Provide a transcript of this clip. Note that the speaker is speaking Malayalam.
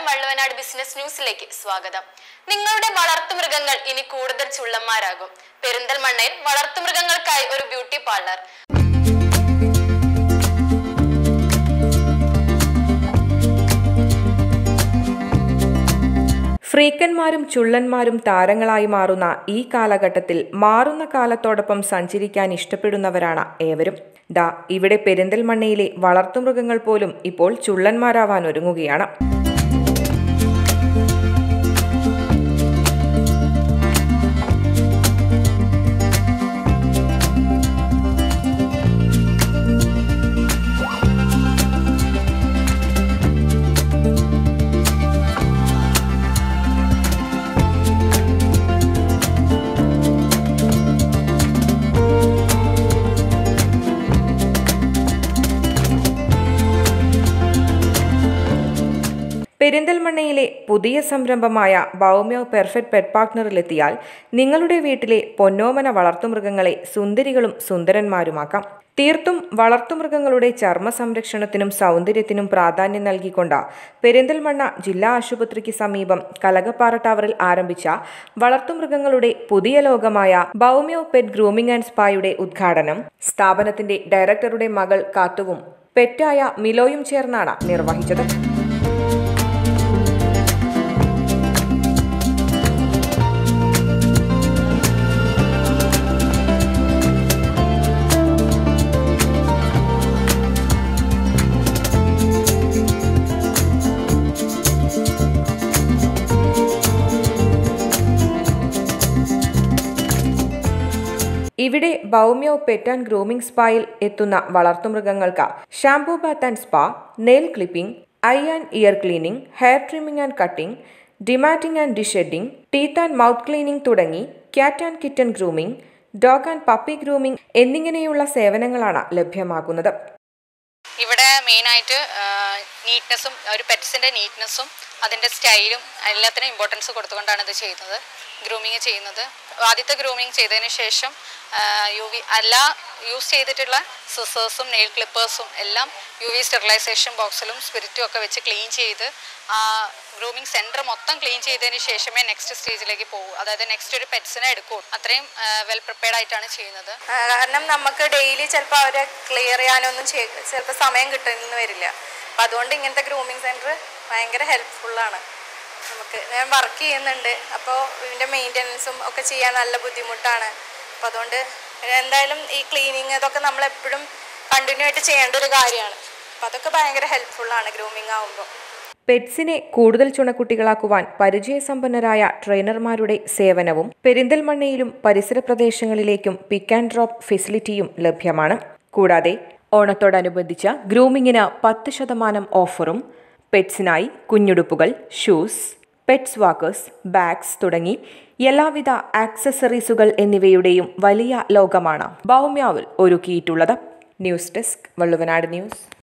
നമസ്കാരം വള്ളുവനാട് ബിസിനസ് ന്യൂസിലേക്ക് സ്വാഗതം നിങ്ങളുടെ വളർത്തുമൃഗങ്ങൾ ഇനി കൂടുതൽ ചുള്ളന്മാരാകും പെരിന്തൽമണ്ണയിൽ വളർത്തുമൃഗങ്ങൾക്കായി ഒരു ബ്യൂട്ടി പാർലർ ഫ്രീക്കന്മാരും ചുള്ളന്മാരും താരങ്ങളായി മാറുന്ന ഈ കാലഘട്ടത്തിൽ മാറുന്ന കാലത്തോടൊപ്പം സഞ്ചരിക്കാൻ ഇഷ്ടപ്പെടുന്നവരാണ് ഏവരും ദാ ഇവിടെ പെരിന്തൽമണ്ണയിലെ വളർത്തുമൃഗങ്ങൾ പോലും ഇപ്പോൾ ചുള്ളന്മാരാവാൻ ഒരുങ്ങുകയാണ് പെരിന്തൽമണ്ണയിലെ പുതിയ സംരംഭമായ ബൗമ്യോ പെർഫെക്റ്റ് പെറ്റ് പാർട്ട്ണറിലെത്തിയാൽ നിങ്ങളുടെ വീട്ടിലെ പൊന്നോമന വളർത്തുമൃഗങ്ങളെ സുന്ദരികളും സുന്ദരന്മാരുമാക്കാം തീർത്തും വളർത്തുമൃഗങ്ങളുടെ ചർമ്മ സംരക്ഷണത്തിനും സൗന്ദര്യത്തിനും പ്രാധാന്യം നൽകിക്കൊണ്ട് പെരിന്തൽമണ്ണ ജില്ലാ ആശുപത്രിക്ക് സമീപം കലകപ്പാറ ടവറിൽ ആരംഭിച്ച വളർത്തുമൃഗങ്ങളുടെ പുതിയ ലോകമായ ബൗമ്യോ പെറ്റ് ഗ്രൂമിംഗ് ആൻഡ് സ്പായുടെ ഉദ്ഘാടനം സ്ഥാപനത്തിന്റെ ഡയറക്ടറുടെ മകൾ കാത്തുവും പെറ്റായ മിലോയും ചേർന്നാണ് നിർവഹിച്ചത് ഇവിടെ ബൗമ്യോ പെറ്റ് ആൻഡ് ഗ്രൂമിംഗ് സ്പായിൽ എത്തുന്ന വളർത്തുമൃഗങ്ങൾക്ക് shampoo bath and spa nail clipping eye and ear cleaning hair trimming and cutting dematting and deshedding teeth and mouth cleaning തുടങ്ങി cat and kitten grooming dog and puppy grooming എന്നിങ്ങനെയുള്ള സേവനങ്ങളാണ് ലഭ്യമാക്കുന്നത് ഇവിടെ മെയിനായിട്ട് നീറ്റ്നെസ്സും ഒരു പെറ്റ്സിൻ്റെ നീറ്റ്നെസ്സും അതിൻ്റെ സ്റ്റൈലും എല്ലാത്തിനും ഇമ്പോർട്ടൻസ് കൊടുത്തുകൊണ്ടാണ് ഇത് ചെയ്യുന്നത് ഗ്രൂമിങ് ചെയ്യുന്നത് ആദ്യത്തെ ഗ്രൂമിങ് ചെയ്തതിന് ശേഷം യു വി എല്ലാ യൂസ് ചെയ്തിട്ടുള്ള സിസേഴ്സും നെയിൽ ക്ലിപ്പേഴ്സും എല്ലാം യു വി സ്റ്റെറിലൈസേഷൻ ബോക്സിലും സ്പിരിറ്റും ഒക്കെ വെച്ച് ക്ലീൻ ചെയ്ത് ആ ഗ്രൂമിങ് സെൻറ്റർ മൊത്തം ക്ലീൻ ചെയ്തതിന് ശേഷമേ നെക്സ്റ്റ് സ്റ്റേജിലേക്ക് പോകൂ അതായത് നെക്സ്റ്റ് ഒരു പെറ്റ്സിനെ എടുക്കൂ അത്രയും വെൽ പ്രിപ്പയർഡ് ആയിട്ടാണ് ചെയ്യുന്നത് ആ, കാരണം നമുക്ക് ഡെയിലി ചിലപ്പോൾ അവരെ ക്ലിയർ ചെയ്യാനൊന്നും ചിലപ്പോൾ സമയം കിട്ടുന്നു വരില്ല അപ്പം അതുകൊണ്ട് ഇങ്ങനത്തെ ഗ്രൂമിങ് സെൻറ്റർ ഭയങ്കര ഹെൽപ്ഫുള്ളാണ് നമുക്ക് ഞാൻ വർക്ക് ചെയ്യുന്നുണ്ട് അപ്പോൾ ഇതിൻ്റെ മെയിൻ്റനൻസും ഒക്കെ ചെയ്യാൻ നല്ല ബുദ്ധിമുട്ടാണ് അപ്പോൾ അതുകൊണ്ട് എന്തായാലും ഈ ക്ലീനിങ് ഇതൊക്കെ നമ്മളെപ്പോഴും കണ്ടിന്യൂ ആയിട്ട് ചെയ്യേണ്ട ഒരു കാര്യമാണ് അപ്പോൾ അതൊക്കെ ഭയങ്കര ഹെൽപ്ഫുള്ളാണ് ഗ്രൂമിങ് ആകുമ്പോൾ പെറ്റ്സിനെ കൂടുതൽ ചുണക്കുട്ടികളാക്കുവാൻ പരിചയസമ്പന്നരായ ട്രെയിനർമാരുടെ സേവനവും പെരിന്തൽമണ്ണയിലും പരിസര പ്രദേശങ്ങളിലേക്കും പിക്ക് ആൻഡ് ഡ്രോപ്പ് ഫെസിലിറ്റിയും ലഭ്യമാണ് കൂടാതെ ഓണത്തോടനുബന്ധിച്ച ഗ്രൂമിങ്ങിന് പത്ത് ശതമാനം ഓഫറും പെറ്റ്സിനായി കുഞ്ഞുടുപ്പുകൾ ഷൂസ് പെറ്റ്സ് വാക്കേഴ്സ് ബാഗ്സ് തുടങ്ങി എല്ലാവിധ ആക്സസറീസുകൾ എന്നിവയുടെയും വലിയ ലോകമാണ് ബൗമ്യാവിൽ ഒരുക്കിയിട്ടുള്ളത് ന്യൂസ് ഡെസ്ക് വള്ളുവനാട് ന്യൂസ്